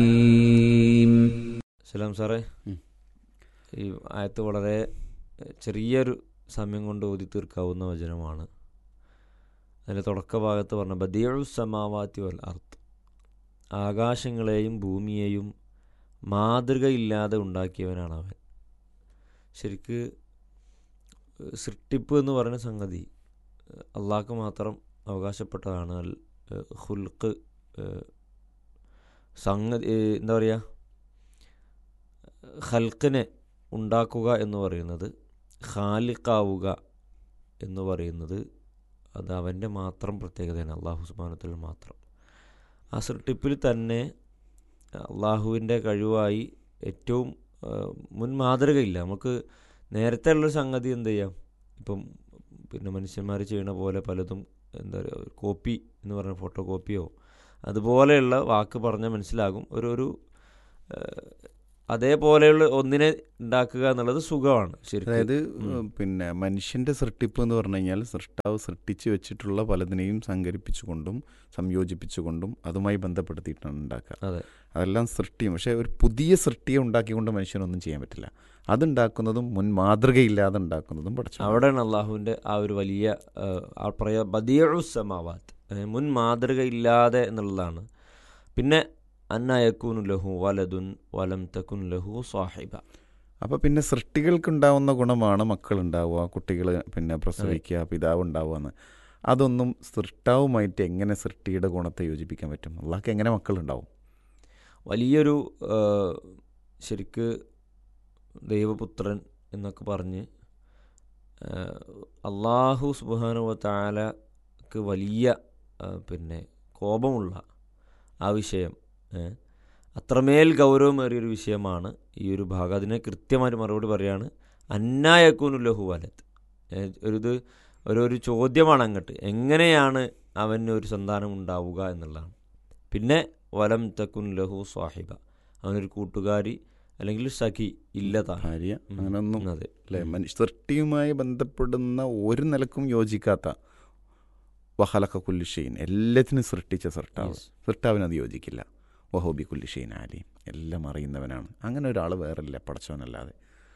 സലാം സാറേ ഉം. ഈ ആയത്ത് വളരെ ചെറിയൊരു സമയം കൊണ്ട് ഓതി തീർക്കാവുന്ന വചനമാണ് അതിൻ്റെ തുടക്ക ഭാഗത്ത് പറഞ്ഞ ബദിയു സമാവാത്തി വൽ അർത്ത് ആകാശങ്ങളെയും ഭൂമിയെയും മാതൃകയില്ലാതെ ഉണ്ടാക്കിയവനാണ് അവൻ ശരിക്ക് ഏഹ്, സൃഷ്ടിപ്പ് എന്ന് പറയുന്ന സംഗതി ഏഹ്, അള്ളാഹ്ക്ക് മാത്രം അവകാശപ്പെട്ടതാണ് അൽ ഏഹ്, ഹുൽക്ക് ഏഹ്, സംഗതി ഏഹ്, എന്താ പറയുക ഹൽക്കിനെ ഉണ്ടാക്കുക എന്ന് പറയുന്നത് ഖാലിക്കാവുക എന്ന് പറയുന്നത് അത് അവൻ്റെ മാത്രം പ്രത്യേകതയാണ് അള്ളാഹു സുബാനത്തിൽ മാത്രം ആ സൃഷ്ടിപ്പിൽ തന്നെ അള്ളാഹുവിൻ്റെ കഴിവായി ഏറ്റവും ആ, മുൻ മാതൃകയില്ല നമുക്ക് നേരത്തെ ഉള്ളൊരു സംഗതി എന്ത് ചെയ്യാം ഇപ്പം പിന്നെ മനുഷ്യന്മാർ ചെയ്യണ പോലെ പലതും എന്താ പറയുക കോപ്പി എന്ന് പറഞ്ഞ ഫോട്ടോ കോപ്പിയോ അതുപോലെയുള്ള വാക്ക് പറഞ്ഞാൽ മനസ്സിലാകും ഒരു ഒരു ആ, അതേപോലെയുള്ള ഒന്നിനെ ഉണ്ടാക്കുക എന്നുള്ളത് സുഖമാണ് ശരിക്കും അതായത് ഉം. പിന്നെ മനുഷ്യന്റെ സൃഷ്ടിപ്പ് എന്ന് പറഞ്ഞു കഴിഞ്ഞാൽ സൃഷ്ടാവ് സൃഷ്ടിച്ചു വെച്ചിട്ടുള്ള പലതിനെയും സംഘടിപ്പിച്ചുകൊണ്ടും സംയോജിപ്പിച്ചുകൊണ്ടും അതുമായി ബന്ധപ്പെടുത്തിയിട്ടാണ് ഉണ്ടാക്കുക അതെ അതെല്ലാം സൃഷ്ടിയും പക്ഷേ ഒരു പുതിയ സൃഷ്ടിയെ ഉണ്ടാക്കിക്കൊണ്ട് മനുഷ്യനൊന്നും ചെയ്യാൻ പറ്റില്ല അതുണ്ടാക്കുന്നതും മുൻ മാതൃകയില്ലാതെ ഉണ്ടാക്കുന്നതും പഠിച്ചു അവിടെയാണ് അള്ളാഹുവിൻ്റെ ആ ഒരു വലിയ ആ, ആ പറയാ ബദിയുസമാവാത്ത് മുൻ മാതൃകയില്ലാതെ എന്നുള്ളതാണ് പിന്നെ അന്നയക്കൂനു ലഹു വലതുൻ വലം തക്കുൻ ലഹു സാഹിബ അപ്പോൾ പിന്നെ സൃഷ്ടികൾക്കുണ്ടാവുന്ന ഗുണമാണ് മക്കളുണ്ടാവുക കുട്ടികൾ പിന്നെ പ്രസവിക്കുക പിതാവ് ഉണ്ടാവുക എന്ന് അതൊന്നും സൃഷ്ടാവുമായിട്ട് എങ്ങനെ സൃഷ്ടിയുടെ ഗുണത്തെ യോജിപ്പിക്കാൻ പറ്റും അള്ളാഹ്ക്ക് എങ്ങനെ മക്കളുണ്ടാവും വലിയൊരു ആ, ശരിക്ക് ദൈവപുത്രൻ എന്നൊക്കെ പറഞ്ഞ് ആ, അള്ളാഹു സുബാനുവ താലക്ക് വലിയ ആ, പിന്നെ കോപമുള്ള ആ വിഷയം ഏ, അത്രമേൽ ഗൗരവമേറിയൊരു വിഷയമാണ് ഈ ഒരു ഭാഗം അതിനെ കൃത്യമായിട്ട് മറുപടി പറയാണ് അന്നായക്കൂനുല്ലഹു വലത് ഒരു ഇത് ഒരു ഒരു ചോദ്യമാണ് അങ്ങോട്ട് എങ്ങനെയാണ് അവന് ഒരു സന്താനം ഉണ്ടാവുക എന്നുള്ളതാണ് പിന്നെ വലം തക്കുൻ ലഹു സാഹിബ അവനൊരു കൂട്ടുകാരി അല്ലെങ്കിൽ ഒരു സഖി ഇല്ലതാ ഭാര്യ അങ്ങനെയൊന്നും അതെ അല്ലേ മനുഷ്യ സൃഷ്ടിയുമായി ബന്ധപ്പെടുന്ന ഒരു നിലക്കും യോജിക്കാത്ത വഹലക്ക കുല്ലിഷീൻ എല്ലാത്തിനും സൃഷ്ടിച്ച സൃഷ്ടാവ് Yes. സൃഷ്ടാവിന് അത് യോജിക്കില്ല വഹോബി കുല്ലിഷീൻ ആലി എല്ലാം അറിയുന്നവനാണ് അങ്ങനെ ഒരാൾ വേറില്ല പടച്ചവനല്ലാതെ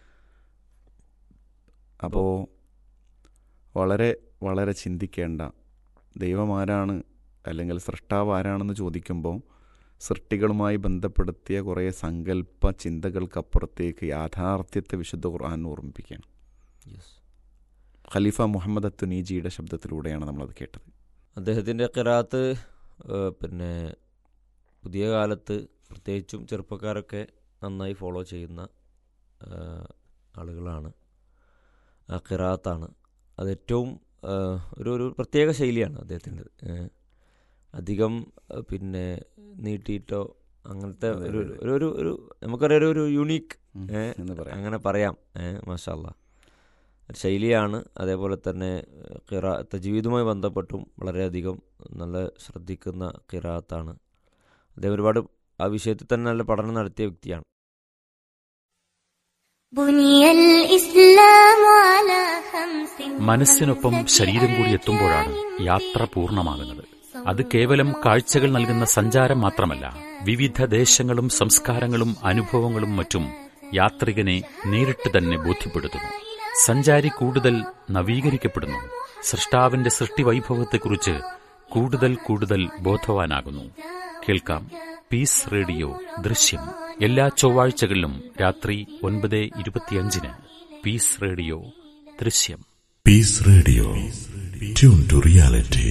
അപ്പോൾ വളരെ വളരെ ചിന്തിക്കേണ്ട ദൈവം ആരാണ് അല്ലെങ്കിൽ സൃഷ്ടാവ് ആരാണെന്ന് ചോദിക്കുമ്പോൾ സൃഷ്ടികളുമായി ബന്ധപ്പെടുത്തിയ കുറേ സങ്കല്പ ചിന്തകൾക്കപ്പുറത്തേക്ക് യാഥാർത്ഥ്യത്തെ വിശുദ്ധ ഖുർആൻ ഓർമ്മിപ്പിക്കുകയാണ് യെസ് ഖലീഫ മുഹമ്മദ് അത്തുനീജിയുടെ ശബ്ദത്തിലൂടെയാണ് നമ്മളത് കേട്ടത് അദ്ദേഹത്തിൻ്റെ കിറാത്ത് പിന്നെ പുതിയ കാലത്ത് പ്രത്യേകിച്ചും ചെറുപ്പക്കാരൊക്കെ നന്നായി ഫോളോ ചെയ്യുന്ന ആ, ആളുകളാണ് ആ കിറാത്താണ് അത് ഏറ്റവും ആ, ഒരു ഒരു പ്രത്യേക ശൈലിയാണ് അദ്ദേഹത്തിൻ്റെ അധികം ആ, പിന്നെ നീട്ടിയിട്ടോ അങ്ങനത്തെ അതെ, ഒരു അതെ. ഒരു ഒരു ഒരു നമുക്കറിയാം ഒരു- ഒരു യുണീക്ക് ഉം, ഏ, എന്ന് പറയാം അങ്ങനെ പറയാം മാഷാല്ല ശൈലിയാണ് അതേപോലെ തന്നെ കിറ തജീവിതുമായി ബന്ധപ്പെട്ടും വളരെയധികം നല്ല ശ്രദ്ധിക്കുന്ന കിറാത്താണ് അദ്ദേഹം ഒരുപാട് ആ വിഷയത്തിൽ തന്നെ നല്ല പഠനം നടത്തിയ വ്യക്തിയാണ് بني الإسلام على خمس മനസ്സിനൊപ്പം ശരീരം കൂടി എത്തുമ്പോഴാണ് യാത്ര പൂർണ്ണമാകുന്നത് അത് കേവലം കാഴ്ചകൾ നൽകുന്ന സഞ്ചാരം മാത്രമല്ല വിവിധ ദേശങ്ങളും സംസ്കാരങ്ങളും അനുഭവങ്ങളും മറ്റും യാത്രികനെ നേരിട്ട് തന്നെ ബോധ്യപ്പെടുത്തുന്നു സഞ്ചാരി കൂടുതൽ നവീകരിക്കപ്പെടുന്നു സൃഷ്ടാവിന്റെ സൃഷ്ടിവൈഭവത്തെക്കുറിച്ച് കൂടുതൽ കൂടുതൽ ബോധവാനാകുന്നു കേൾക്കാം പീസ് റേഡിയോ ദൃശ്യം എല്ലാ ചൊവ്വാഴ്ചകളിലും രാത്രി ഒൻപത് ഇരുപത്തിയഞ്ചിന് പീസ് റേഡിയോ ദൃശ്യം Peace Radio. Tune to reality.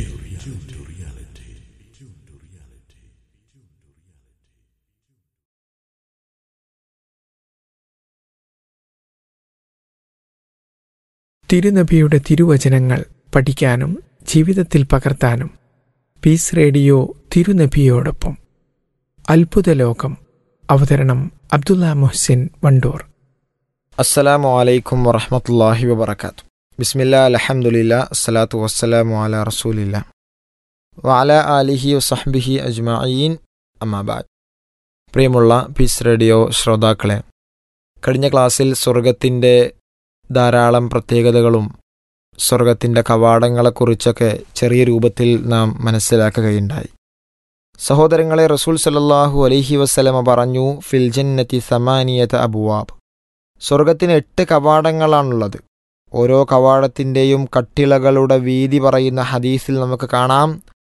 തിരുനബിയുടെ തിരുവചനങ്ങൾ പഠിക്കാനും ജീവിതത്തിൽ പകർത്താനും പീസ് റേഡിയോ തിരുനബിയോടൊപ്പം അത്ഭുത ലോകം അവതരണം അബ്ദുള്ള മുഹ്സിൻ വണ്ടൂർ അസ്സലാമു അലൈക്കും വറഹമത്തല്ലാഹി വബർക്കാത്തു ബിസ്മില്ലാ അലഹമുല്ല അസ്സലാത്തു വസ്സലാമു അല റസൂലില്ല വഅല ആലിഹി വസഹ്ബിഹി അജ്മഈൻ അമ്മാബാദ് പ്രിയമുള്ള പീസ് റേഡിയോ ശ്രോതാക്കളെ കഴിഞ്ഞ ക്ലാസ്സിൽ സ്വർഗത്തിൻ്റെ ധാരാളം പ്രത്യേകതകളും സ്വർഗത്തിൻ്റെ കവാടങ്ങളെക്കുറിച്ചൊക്കെ ചെറിയ രൂപത്തിൽ നാം മനസ്സിലാക്കുകയുണ്ടായി സഹോദരങ്ങളെ റസൂൽ സല്ലല്ലാഹു അലൈഹി വസല്ലമ പറഞ്ഞു ഫിൽ ജന്നത്തി സമാനിയത അബുവാബ് സ്വർഗത്തിന് എട്ട് കവാടങ്ങളാണുള്ളത് ഓരോ കവാടത്തിൻ്റെയും കട്ടിളകളുടെ വീതി പറയുന്ന ഹദീസിൽ നമുക്ക് കാണാം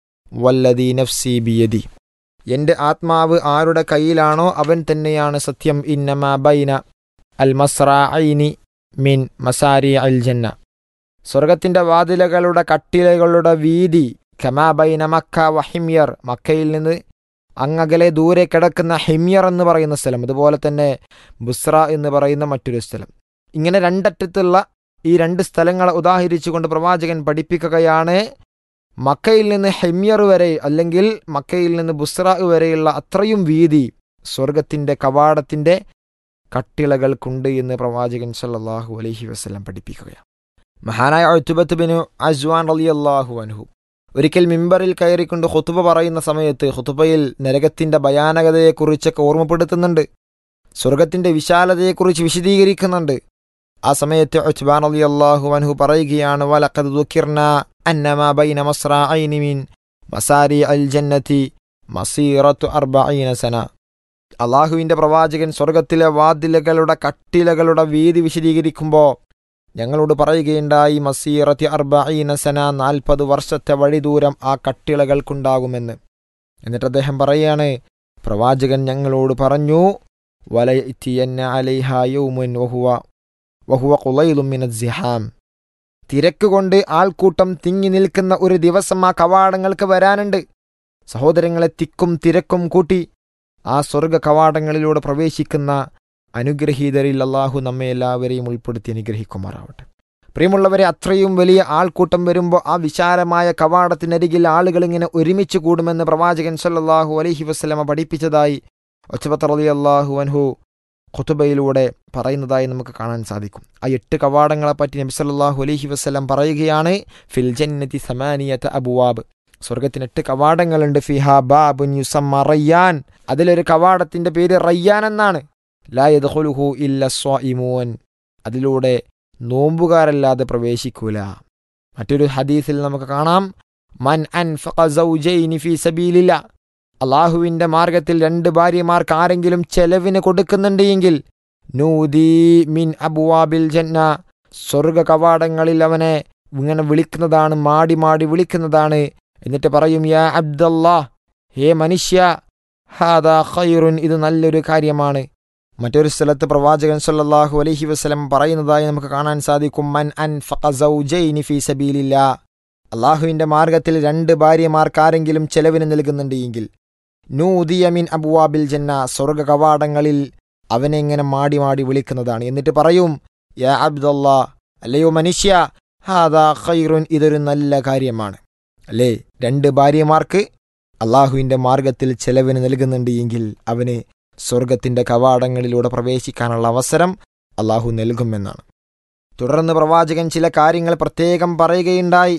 വല്ലദീ നഫ്സി ബിയദി എൻ്റെ ആത്മാവ് ആരുടെ കയ്യിലാണോ അവൻ തന്നെയാണ് സത്യം ഇന്നമാ ബൈന അൽ മസ്രാഇനി മിൻ മസാരി അൽ ജന്ന സ്വർഗത്തിൻ്റെ വാതിലുകളുടെ കട്ടിലകളുടെ വീതി ഖമാ ബൈന മക്ക വഹിമ്യർ മക്കയിൽ നിന്ന് അങ്ങകലെ ദൂരെ കിടക്കുന്ന ഹിമ്യർ എന്ന് പറയുന്ന സ്ഥലം അതുപോലെ തന്നെ ബുസ്ര എന്ന് പറയുന്ന മറ്റൊരു സ്ഥലം ഇങ്ങനെ രണ്ടറ്റത്തുള്ള ഈ രണ്ട് സ്ഥലങ്ങളെ ഉദാഹരിച്ചുകൊണ്ട് പ്രവാചകൻ പഠിപ്പിക്കുകയാണ് മക്കയിൽ നിന്ന് ഹെമ്യർ വരെ അല്ലെങ്കിൽ മക്കയിൽ നിന്ന് ബുസ്ര വരെയുള്ള അത്രയും വീതി സ്വർഗത്തിൻ്റെ കവാടത്തിൻ്റെ കട്ടിളകൾക്കുണ്ട് എന്ന് പ്രവാചകൻ സല്ലല്ലാഹു അലൈഹി വസ്ലം പഠിപ്പിക്കുകയാണ് മഹാനായ ഒത്തുബത്ത് ബിനു അജ്വാൻ അലി അള്ളാഹു അൻഹു ഒരിക്കൽ മിമ്പറിൽ കയറിക്കൊണ്ട് ഹുത്തുബ പറയുന്ന സമയത്ത് ഹുത്തുബയിൽ നരകത്തിൻ്റെ ഭയാനകതയെക്കുറിച്ചൊക്കെ ഓർമ്മപ്പെടുത്തുന്നുണ്ട് സ്വർഗത്തിൻ്റെ വിശാലതയെക്കുറിച്ച് വിശദീകരിക്കുന്നുണ്ട് ആ സമയത്ത് ഉച്ബാൻ അലി അള്ളാഹു അൻഹു പറയുകയാണ് വലഖദ് ദുഃഖിർന അന്നമാ ബൈന മസ്രാഇനി മിൻ മസാരി അൽ ജന്നത്തി മസീറത്തു അർബഈന സന അള്ളാഹുവിൻ്റെ പ്രവാചകൻ സ്വർഗത്തിലെ വാതിലുകളുടെ കട്ടിലകളുടെ വീതി വിശദീകരിക്കുമ്പോൾ ഞങ്ങളോട് പറയുകയുണ്ടായി മസീറത്തി അർബഈന സന നാൽപ്പത് വർഷത്തെ വഴിദൂരം ആ കട്ടിളകൾക്കുണ്ടാകുമെന്ന് എന്നിട്ട് അദ്ദേഹം പറയാണ് പ്രവാചകൻ ഞങ്ങളോട് പറഞ്ഞു വലയറ്റിയന്ന അലൈഹ യൗമുൻ വഹുവ വഹുവ കുലയിലും മിനത് സിഹാം തിരക്ക് കൊണ്ട് ആൾക്കൂട്ടം തിങ്ങി നിൽക്കുന്ന ഒരു ദിവസം ആ കവാടങ്ങൾക്ക് വരാനുണ്ട് സഹോദരങ്ങളെ തിക്കും തിരക്കും കൂട്ടി ആ സ്വർഗ കവാടങ്ങളിലൂടെ പ്രവേശിക്കുന്ന അനുഗ്രഹീതരിൽ അള്ളാഹു നമ്മെ എല്ലാവരെയും ഉൾപ്പെടുത്തി അനുഗ്രഹിക്കുമാറാവട്ടെ പ്രിയമുള്ളവരെ അത്രയും വലിയ ആൾക്കൂട്ടം വരുമ്പോൾ ആ വിശാലമായ കവാടത്തിനരികിൽ ആളുകൾ ഇങ്ങനെ ഒരുമിച്ച് കൂടുമെന്ന് പ്രവാചകൻ സല്ലല്ലാഹു അലൈഹി വസ്ലമ പഠിപ്പിച്ചതായി ഒച്ചപത്ത് റലി അള്ളാഹു അൻഹു ഖുതുബയിലൂടെ പറയുന്നതായി നമുക്ക് കാണാൻ സാധിക്കും ആ എട്ട് കവാടങ്ങളെപ്പറ്റി നബി സല്ലല്ലാഹു അലൈഹി വസ്ലം പറയുകയാണ് ഫിൽ ജന്നതി സമാനിയത്ത് അബുവാബ് സ്വർഗത്തിന് എട്ട് കവാടങ്ങളുണ്ട് ഫിഹ ബാബുൻ യുസമ്മ റയ്യാൻ അതിലൊരു കവാടത്തിന്റെ പേര് റയ്യാൻ എന്നാണ് ലാ യദ്ഖുലുഹു ഇല്ല സ്വാഇമൂൻ അതിലൂടെ നോമ്പുകാരല്ലാതെ പ്രവേശിക്കൂല മറ്റൊരു ഹദീസിൽ നമുക്ക് കാണാം മൻ അൻഫഖ സൗജൈനി ഫീ സബീലില്ല അള്ളാഹുവിൻ്റെ മാർഗത്തിൽ രണ്ട് ഭാര്യമാർക്ക് ആരെങ്കിലും ചെലവിന് കൊടുക്കുന്നുണ്ട് എങ്കിൽ നൂദി മിൻ അബുവാബിൽ ജന്ന സ്വർഗ കവാടങ്ങളിൽ അവനെ ഇങ്ങനെ വിളിക്കുന്നതാണ് മാടി മാടി വിളിക്കുന്നതാണ് എന്നിട്ട് പറയും യാ അബ്ദല്ലാ ഹേ മനുഷ്യ ഹാദാ ഖൈറുൻ ഇത് നല്ലൊരു കാര്യമാണ് മറ്റൊരു സ്ഥലത്ത് പ്രവാചകൻ സല്ലല്ലാഹു അലൈഹി വസല്ലം പറയുന്നതായി നമുക്ക് കാണാൻ സാധിക്കും മൻ അൻ ഫഖസൗജൈനി ഫീ സബീലില്ലാ അള്ളാഹുവിൻ്റെ മാർഗത്തിൽ രണ്ട് ഭാര്യമാർക്ക് ആരെങ്കിലും ചെലവിന് നൽകുന്നുണ്ട് എങ്കിൽ നൂദിയ മിൻ അബുവാബിൽ ജന്ന സ്വർഗ കവാടങ്ങളിൽ അവനെ ഇങ്ങനെ മാടി മാടി വിളിക്കുന്നതാണ് എന്നിട്ട് പറയും യാ അബ്ദല്ലാ അല്ലയോ മനുഷ്യ ഹാദാ ഖൈറുൻ ഇതൊരു നല്ല കാര്യമാണ് അല്ലേ രണ്ട് ഭാര്യമാർക്ക് അള്ളാഹുവിൻ്റെ മാർഗത്തിൽ ചെലവിന് നൽകുന്നുണ്ട് എങ്കിൽ അവന് സ്വർഗത്തിൻ്റെ കവാടങ്ങളിലൂടെ പ്രവേശിക്കാനുള്ള അവസരം അള്ളാഹു നൽകുമെന്നാണ് തുടർന്ന് പ്രവാചകൻ ചില കാര്യങ്ങൾ പ്രത്യേകം പറയുകയുണ്ടായി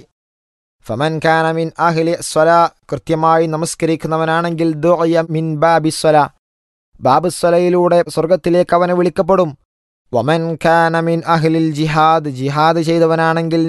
ഫമൻ ഖാന മിൻ അഹ്ലി സ്വല കൃത്യമായി നമസ്കരിക്കുന്നവനാണെങ്കിൽ ദുഅയ മിൻ ബാബി സ്വല ബാബ് സ്വലയിലൂടെ സ്വർഗത്തിലേക്ക് അവനെ വിളിക്കപ്പെടും വമൻ ഖാന മിൻ അഹ്ലിൽ ജിഹാദ് ജിഹാദ് ചെയ്തവനാണെങ്കിൽ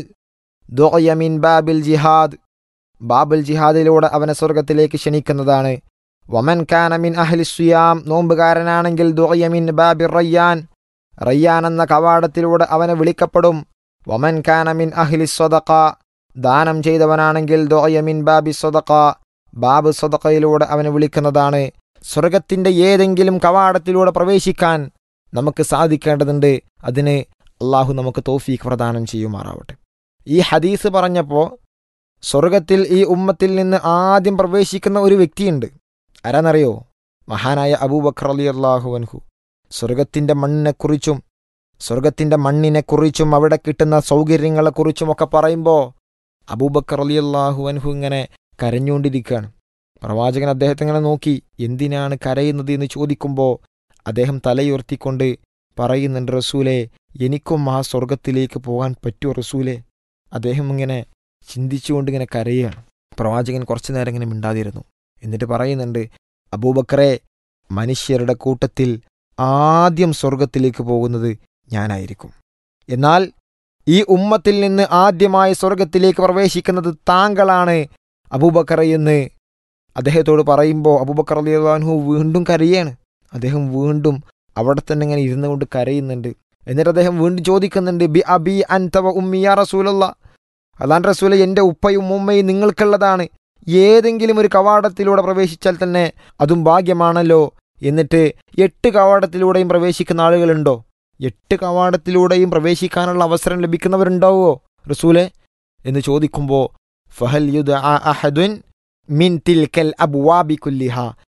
ദുഅയ മിൻ ബാബിൽ ജിഹാദ് ബാബുൽ ജിഹാദിലൂടെ അവനെ സ്വർഗത്തിലേക്ക് ക്ഷണിക്കുന്നതാണ് വമൻ ഖാന മിൻ അഹ്ലി സുയാം നോമ്പുകാരനാണെങ്കിൽ ദുഅയ മിൻ ബാബി റയ്യാൻ റയ്യാൻ എന്ന കവാടത്തിലൂടെ അവനെ വിളിക്കപ്പെടും വമൻ ഖാന മിൻ അഹ്ലി സ്വദഖ ദാനം ചെയ്തവനാണെങ്കിൽ ദോയമിൻ ബാബി സ്വതക്ക ബാബ് സ്വതക്കയിലൂടെ അവനെ വിളിക്കുന്നതാണ് സ്വർഗത്തിൻ്റെ ഏതെങ്കിലും കവാടത്തിലൂടെ പ്രവേശിക്കാൻ നമുക്ക് സാധിക്കേണ്ടതുണ്ട് അതിന് അള്ളാഹു നമുക്ക് തോഫീക്ക് പ്രദാനം ചെയ്യുമാറാവട്ടെ ഈ ഹദീസ് പറഞ്ഞപ്പോൾ സ്വർഗത്തിൽ ഈ ഉമ്മത്തിൽ നിന്ന് ആദ്യം പ്രവേശിക്കുന്ന ഒരു വ്യക്തിയുണ്ട് ആരാന്നറിയോ മഹാനായ അബൂബക്കർ അലി അള്ളാഹു അൻഹു സ്വർഗത്തിൻ്റെ മണ്ണിനെക്കുറിച്ചും സ്വർഗത്തിൻ്റെ മണ്ണിനെക്കുറിച്ചും അവിടെ കിട്ടുന്ന സൗകര്യങ്ങളെക്കുറിച്ചുമൊക്കെ പറയുമ്പോൾ അബൂബക്കർ അലി അള്ളാഹു അൻഹു ഇങ്ങനെ കരഞ്ഞുകൊണ്ടിരിക്കുകയാണ് പ്രവാചകൻ അദ്ദേഹത്തെ ഇങ്ങനെ നോക്കി എന്തിനാണ് കരയുന്നത് എന്ന് ചോദിക്കുമ്പോൾ അദ്ദേഹം തലയുയർത്തിക്കൊണ്ട് പറയുന്നുണ്ട് റസൂലെ എനിക്കും ആ സ്വർഗത്തിലേക്ക് പോകാൻ പറ്റുമോ റസൂലെ അദ്ദേഹം ഇങ്ങനെ ചിന്തിച്ചുകൊണ്ട് ഇങ്ങനെ കരയുകയാണ് പ്രവാചകൻ കുറച്ചു നേരം ഇങ്ങനെ മിണ്ടാതിരുന്നു എന്നിട്ട് പറയുന്നുണ്ട് അബൂബക്കറെ മനുഷ്യരുടെ കൂട്ടത്തിൽ ആദ്യം സ്വർഗത്തിലേക്ക് പോകുന്നത് ഞാനായിരിക്കും എന്നാൽ ഈ ഉമ്മത്തിൽ നിന്ന് ആദ്യമായി സ്വർഗത്തിലേക്ക് പ്രവേശിക്കുന്നത് താങ്കളാണ് അബൂബക്കറ എന്ന് അദ്ദേഹത്തോട് പറയുമ്പോൾ അബൂബക്കർ അലിഹു വീണ്ടും കരയാണ് അദ്ദേഹം വീണ്ടും അവിടെ തന്നെ ഇങ്ങനെ ഇരുന്നു കൊണ്ട് കരയുന്നുണ്ട് എന്നിട്ട് അദ്ദേഹം വീണ്ടും ചോദിക്കുന്നുണ്ട് ബി അബി അൻതവ ഉമ്മിയ റസൂലല്ല അല്ലാൻ റസൂല എൻ്റെ ഉപ്പയും ഉമ്മയും നിങ്ങൾക്കുള്ളതാണ് ഏതെങ്കിലും ഒരു കവാടത്തിലൂടെ പ്രവേശിച്ചാൽ തന്നെ അതും ഭാഗ്യമാണല്ലോ എന്നിട്ട് എട്ട് കവാടത്തിലൂടെയും പ്രവേശിക്കുന്ന ആളുകളുണ്ടോ എട്ട് കവാടത്തിലൂടെയും പ്രവേശിക്കാനുള്ള അവസരം ലഭിക്കുന്നവരുണ്ടാവുമോ റസൂലെ എന്ന് ചോദിക്കുമ്പോൾ ഫഹൽ യുദ അഹദുൻ മിൻ തിൽക്കൽ അബ്വാബി കുല്ലിഹ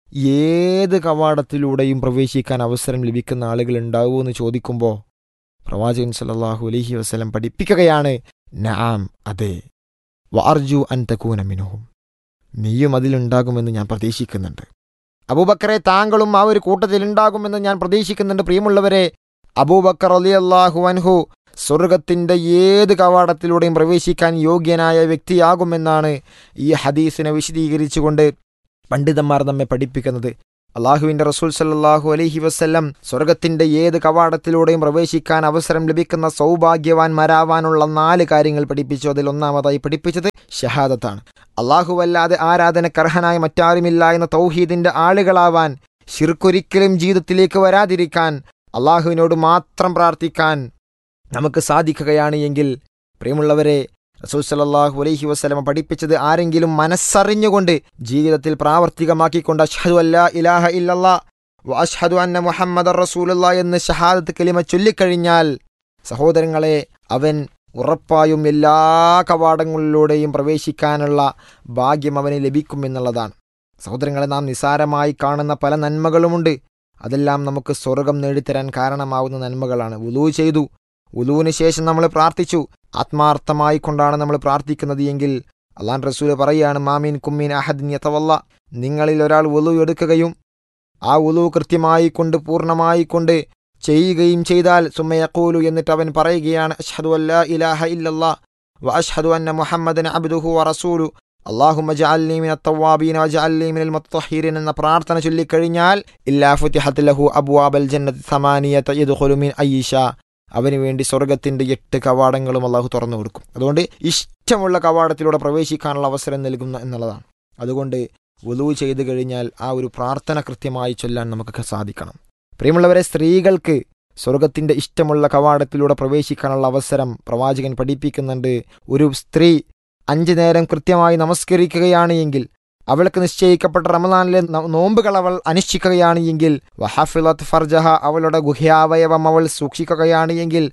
ഏത് കവാടത്തിലൂടെയും പ്രവേശിക്കാൻ അവസരം ലഭിക്കുന്ന ആളുകൾ ഉണ്ടാവുമോ എന്ന് ചോദിക്കുമ്പോൾ പ്രവാചകൻ സല്ലല്ലാഹു അലൈഹി വസല്ലം പഠിപ്പിക്കുകയാണ് നആം അതെ വാർജു അൻ തക്കൂന മിനുഹും നീയും അതിലുണ്ടാകുമെന്ന് ഞാൻ പ്രതീക്ഷിക്കുന്നുണ്ട് അബൂബക്കറെ താങ്കളും ആ ഒരു കൂട്ടത്തിലുണ്ടാകുമെന്ന് ഞാൻ പ്രതീക്ഷിക്കുന്നുണ്ട് പ്രിയമുള്ളവരെ അബൂബക്കർ അലി അള്ളാഹു അൻഹു സ്വർഗത്തിന്റെ ഏത് കവാടത്തിലൂടെയും പ്രവേശിക്കാൻ യോഗ്യനായ വ്യക്തിയാകുമെന്നാണ് ഈ ഹദീസിനെ വിശദീകരിച്ചുകൊണ്ട് പണ്ഡിതന്മാർ നമ്മെ പഠിപ്പിക്കുന്നത് അള്ളാഹുവിന്റെ റസൂൽ സല്ലാഹു അലൈഹി വസ്ല്ലം സ്വർഗത്തിന്റെ ഏത് കവാടത്തിലൂടെയും പ്രവേശിക്കാൻ അവസരം ലഭിക്കുന്ന സൗഭാഗ്യവാന്മാരാവാനുള്ള നാല് കാര്യങ്ങൾ പഠിപ്പിച്ചു അതിൽ ഒന്നാമതായി പഠിപ്പിച്ചത് ഷഹാദത്താണ് അള്ളാഹുവല്ലാതെ ആരാധനക്കർഹനായ മറ്റാരുമില്ല എന്ന തൗഹീദിന്റെ ആളുകളാവാൻ ഷിർക്കൊരിക്കലും ജീവിതത്തിലേക്ക് വരാതിരിക്കാൻ അള്ളാഹുവിനോട് മാത്രം പ്രാർത്ഥിക്കാൻ നമുക്ക് സാധിക്കുകയാണ് എങ്കിൽ പ്രിയമുള്ളവരെ റസൂൽ സല്ലല്ലാഹു അലൈഹി വസല്ലമ പഠിപ്പിച്ചത് ആരെങ്കിലും മനസ്സറിഞ്ഞുകൊണ്ട് ജീവിതത്തിൽ പ്രാവർത്തികമാക്കിക്കൊണ്ട് അഷ്ഹദു അല്ലാ ഇലാഹ ഇല്ലല്ലാ വ അഷ്ഹദു അന്ന മുഹമ്മദ് റസൂലുള്ള എന്ന് ഷഹാദത്ത് കലിമ ചൊല്ലിക്കഴിഞ്ഞാൽ സഹോദരങ്ങളെ അവൻ ഉറപ്പായും എല്ലാ കവാടങ്ങളിലൂടെയും പ്രവേശിക്കാനുള്ള ഭാഗ്യം അവന് ലഭിക്കുമെന്നുള്ളതാണ് സഹോദരങ്ങളെ നാം നിസാരമായി കാണുന്ന പല നന്മകളുമുണ്ട് അതെല്ലാം നമുക്ക് സ്വർഗം നേടിത്തരാൻ കാരണമാവുന്ന നന്മകളാണ് ഉലൂ ചെയ്തു ഉലൂവിന് ശേഷം നമ്മൾ പ്രാർത്ഥിച്ചു ആത്മാർത്ഥമായി കൊണ്ടാണ് നമ്മൾ പ്രാർത്ഥിക്കുന്നത് എങ്കിൽ അള്ളാൻ റസൂല് പറയാണ് മാമീൻ കുമ്മീൻ അഹദിൻ യത്തവല്ല നിങ്ങളിൽ ഒരാൾ ഉലു എടുക്കുകയും ആ ഉലു കൃത്യമായി കൊണ്ട് പൂർണ്ണമായി കൊണ്ട് ചെയ്യുകയും ചെയ്താൽ സുമ്മയക്കൂലു എന്നിട്ട് അവൻ പറയുകയാണ് അഷ്ഹദു അല്ലാ ഇലാഹ ഇല്ലല്ലാ വ അഷ്ഹദു അന്ന മുഹമ്മദൻ അബ്ദുഹു വ റസൂലു അള്ളാഹുമ്മ ജഅൽനി മിന തവാബീന വജഅൽനി മിനൽ മുത്തഹിരീൻ എന്ന പ്രാർത്ഥന ചൊല്ലിക്കഴിഞ്ഞാൽ ഇല്ലാ ഫുതിഹത്ത് ലഹു അബ്വാബൽ ജന്നത്ത് സമാനിയത യദ്ഖുലു മിൻ അയ്യിഷ അവന് വേണ്ടി സ്വർഗത്തിന്റെ എട്ട് കവാടങ്ങളും അള്ളാഹു തുറന്നു കൊടുക്കും അതുകൊണ്ട് ഇഷ്ടമുള്ള കവാടത്തിലൂടെ പ്രവേശിക്കാനുള്ള അവസരം നൽകുന്ന എന്നുള്ളതാണ് അതുകൊണ്ട് വുലു ചെയ്തു കഴിഞ്ഞാൽ ആ ഒരു പ്രാർത്ഥന കൃത്യമായി ചൊല്ലാൻ നമുക്ക് സാധിക്കണം പ്രിയമുള്ളവരെ സ്ത്രീകൾക്ക് സ്വർഗത്തിന്റെ ഇഷ്ടമുള്ള കവാടത്തിലൂടെ പ്രവേശിക്കാനുള്ള അവസരം പ്രവാചകൻ പഠിപ്പിക്കുന്നുണ്ട് ഒരു സ്ത്രീ അഞ്ചു നേരം കൃത്യമായി നമസ്കരിക്കുകയാണ് എങ്കിൽ അവൾക്ക് നിശ്ചയിക്കപ്പെട്ട റമദാനിലെ നോമ്പുകൾ അവൾ അനുഷ്ഠിക്കുകയാണ് എങ്കിൽ വഹഫിലത്ത് ഫർജഹ അവളുടെ ഗുഹ്യാവയവം അവൾ സൂക്ഷിക്കുകയാണ് എങ്കിൽ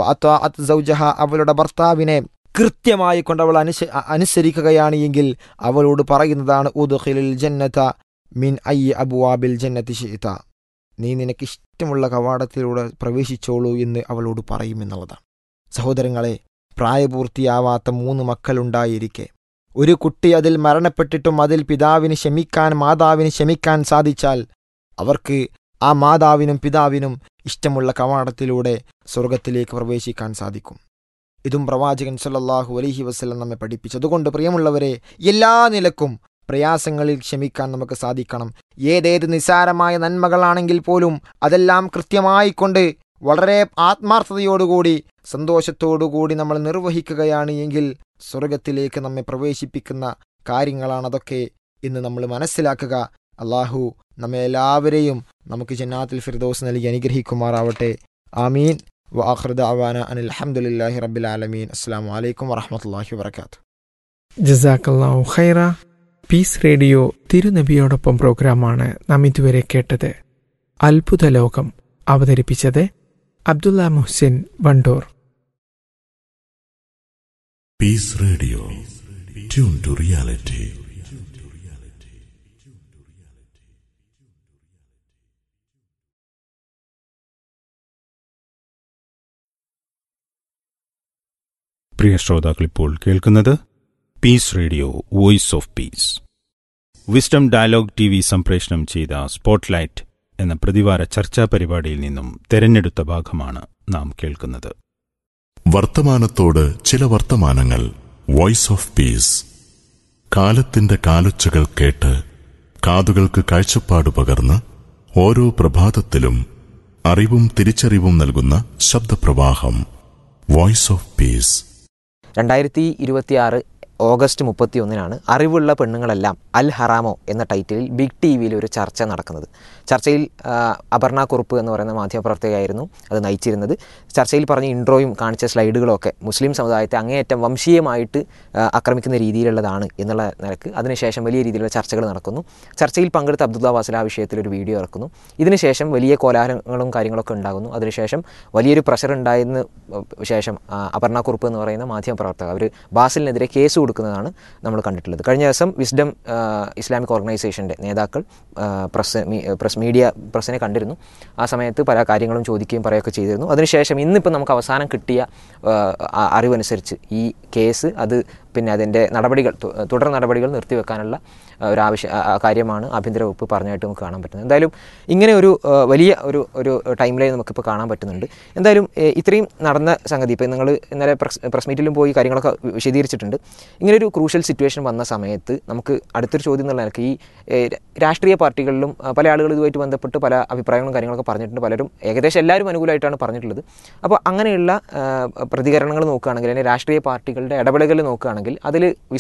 സൗജഹ അവളുടെ ഭർത്താവിനെ കൃത്യമായി കൊണ്ട് അവൾ അനുസ അനുസരിക്കുകയാണ് എങ്കിൽ അവളോട് പറയുന്നതാണ് ഉദ്ഖിലിൽ ജന്നത മിൻ ഐ അബുവാബിൽ ജന്നത്തി ഷീത നീ നിനക്ക് ഇഷ്ടമുള്ള കവാടത്തിലൂടെ പ്രവേശിച്ചോളൂ എന്ന് അവളോട് പറയുമെന്നുള്ളതാണ് സഹോദരങ്ങളെ പ്രായപൂർത്തിയാവാത്ത മൂന്ന് മക്കളുണ്ടായിരിക്കെ ഒരു കുട്ടി അതിൽ മരണപ്പെട്ടിട്ടും അതിൽ പിതാവിന് ക്ഷമിക്കാൻ മാതാവിന് ക്ഷമിക്കാൻ സാധിച്ചാൽ അവർക്ക് ആ മാതാവിനും പിതാവിനും ഇഷ്ടമുള്ള കവാടത്തിലൂടെ സ്വർഗത്തിലേക്ക് പ്രവേശിക്കാൻ സാധിക്കും ഇതും പ്രവാചകൻ സല്ലല്ലാഹു അലൈഹി വസ്ലം നമ്മെ പഠിപ്പിച്ചു അതുകൊണ്ട് പ്രിയമുള്ളവരെ എല്ലാ നിലക്കും പ്രയാസങ്ങളിൽ ക്ഷമിക്കാൻ നമുക്ക് സാധിക്കണം ഏതേത് നിസ്സാരമായ നന്മകളാണെങ്കിൽ പോലും അതെല്ലാം കൃത്യമായി കൊണ്ട് വളരെ ആത്മാർത്ഥതയോടുകൂടി സന്തോഷത്തോടുകൂടി നമ്മൾ നിർവഹിക്കുകയാണ് എങ്കിൽ സ്വർഗത്തിലേക്ക് നമ്മെ പ്രവേശിപ്പിക്കുന്ന കാര്യങ്ങളാണ് അതൊക്കെ ഇന്ന് നമ്മൾ മനസ്സിലാക്കുക അള്ളാഹു നമ്മെ എല്ലാവരെയും നമുക്ക് ജന്നാത്തിൽ ഫിർദോസ് നൽകി അനുഗ്രഹിക്കുമാറാവട്ടെ ആമീൻ വാഹൃദ അവാന അനിൽ അഹമ്മദില്ലാഹി റബ്ബിൽ ആലമീൻ അസ്സാം വലൈക്കും വറഹമത്തല്ലാഹി വാബർക്കാത്തു ജസാക്കല്ലാഹു ഖൈറ പീസ് റേഡിയോ തിരുനബിയോടൊപ്പം പ്രോഗ്രാമാണ് നാം ഇതുവരെ കേട്ടത് അത്ഭുത ലോകം അവതരിപ്പിച്ചത് Abdulla Muhsin Wandoor Peace Radio. Tune to reality. പ്രിയ ശ്രോതാക്കൾ ഇപ്പോൾ കേൾക്കുന്നത് Peace Radio voice of peace wisdom dialogue TV സംപ്രേഷണം ചെയ്ത സ്പോട്ട്ലൈറ്റ് എന്ന പ്രതിവാര ചർച്ചാ പരിപാടിയിൽ നിന്നും തെരഞ്ഞെടുത്ത ഭാഗമാണ് നാം കേൾക്കുന്നത് വർത്തമാനത്തോട് ചില വർത്തമാനങ്ങൾ വോയിസ് ഓഫ് പീസ് കാലത്തിന്റെ കാലൊച്ചകൾ കേട്ട് കാതുകൾക്ക് കാഴ്ചപ്പാട് പകർന്ന് ഓരോ പ്രഭാതത്തിലും അറിവും തിരിച്ചറിവും നൽകുന്ന ശബ്ദപ്രവാഹം വോയിസ് ഓഫ് പീസ് രണ്ടായിരത്തി ഇരുപത്തിയാറ് ഓഗസ്റ്റ് മുപ്പത്തി ഒന്നിനാണ് അറിവുള്ള പെണ്ണുങ്ങളെല്ലാം അൽ ഹറാമോ എന്ന ടൈറ്റിലിൽ ബിഗ് ടി വിയിൽ ഒരു ചർച്ച നടക്കുന്നത് ചർച്ചയിൽ ആ, അപർണ കുറുപ്പ് എന്ന് പറയുന്ന മാധ്യമപ്രവർത്തകയായിരുന്നു അത് നയിച്ചിരുന്നത് ചർച്ചയിൽ പറഞ്ഞ ഇൻട്രോയും കാണിച്ച സ്ലൈഡുകളും ഒക്കെ മുസ്ലിം സമുദായത്തെ അങ്ങേയറ്റം വംശീയമായിട്ട് ആ, ആക്രമിക്കുന്ന രീതിയിലുള്ളതാണ് എന്നുള്ള നിലക്ക് അതിനുശേഷം വലിയ രീതിയിലുള്ള ചർച്ചകൾ നടക്കുന്നു ചർച്ചയിൽ പങ്കെടുത്ത അബ്ദുള്ള വാസല ആ വിഷയത്തിൽ ഒരു വീഡിയോ ഇറക്കുന്നു ഇതിനുശേഷം വലിയ കോലാഹലങ്ങളും കാര്യങ്ങളൊക്കെ ഉണ്ടാകുന്നു അതിനുശേഷം വലിയൊരു പ്രഷർ ഉണ്ടായതിന് ശേഷം ആ, അപർണ കുറുപ്പ് എന്ന് പറയുന്ന മാധ്യമപ്രവർത്തക അവർ ബാസിലിനെതിരെ കേസ് കൊടുക്കുന്നതാണ് നമ്മൾ കണ്ടിട്ടുള്ളത് കഴിഞ്ഞ ദിവസം വിസ്ഡം ആ, ഇസ്ലാമിക് ഓർഗനൈസേഷൻ്റെ നേതാക്കൾ ആ, പ്രസ് മീ- പ്രസ് മീഡിയ പ്രസ്സിനെ കണ്ടിരുന്നു ആ സമയത്ത് പല കാര്യങ്ങളും ചോദിക്കുകയും പറയുകയൊക്കെ ചെയ്തിരുന്നു അതിനുശേഷം ഇന്നിപ്പോൾ നമുക്ക് അവസാനം കിട്ടിയ ആ, ആ- അറിവനുസരിച്ച് ഈ കേസ് അത് പിന്നെ അതിൻ്റെ നടപടികൾ തു- തുടർ നടപടികൾ നിർത്തിവെക്കാനുള്ള ആ, ഒരു ആവശ്യ ആ- ആ കാര്യമാണ് ആഭ്യന്തര വകുപ്പ് പറഞ്ഞായിട്ട് നമുക്ക് കാണാൻ പറ്റുന്നത് എന്തായാലും ഇങ്ങനെ ഒരു ആ, വലിയ ഒരു ഒരു ടൈം ലൈൻ നമുക്കിപ്പോൾ കാണാൻ പറ്റുന്നുണ്ട് എന്തായാലും ഏ, ഇത്രയും നടന്ന സംഗതി ഇപ്പോൾ നിങ്ങൾ ഇന്നലെ പ്രസ് പ്രസ് മീറ്റിലും പോയി കാര്യങ്ങളൊക്കെ വിശദീകരിച്ചിട്ടുണ്ട് ഇങ്ങനെ ഒരു ക്രൂഷ്യൽ സിറ്റുവേഷൻ വന്ന സമയത്ത് നമുക്ക് അടുത്തൊരു ചോദ്യം എന്നുള്ള നിലയ്ക്ക് ഈ ഏ, രാഷ്ട്രീയ പാർട്ടികളിലും ആ, പല ആളുകൾ ഇതുമായിട്ട് ബന്ധപ്പെട്ട് പല അഭിപ്രായങ്ങളും കാര്യങ്ങളൊക്കെ പറഞ്ഞിട്ടുണ്ട് പലരും ഏകദേശം എല്ലാവരും അനുകൂലമായിട്ടാണ് പറഞ്ഞിട്ടുള്ളത് അപ്പോൾ അങ്ങനെയുള്ള ആ, പ്രതികരണങ്ങൾ നോക്കുകയാണെങ്കിൽ അല്ലെങ്കിൽ രാഷ്ട്രീയ പാർട്ടികളുടെ ഇടപെടലുകൾ നോക്കുകയാണെങ്കിൽ അതിൽ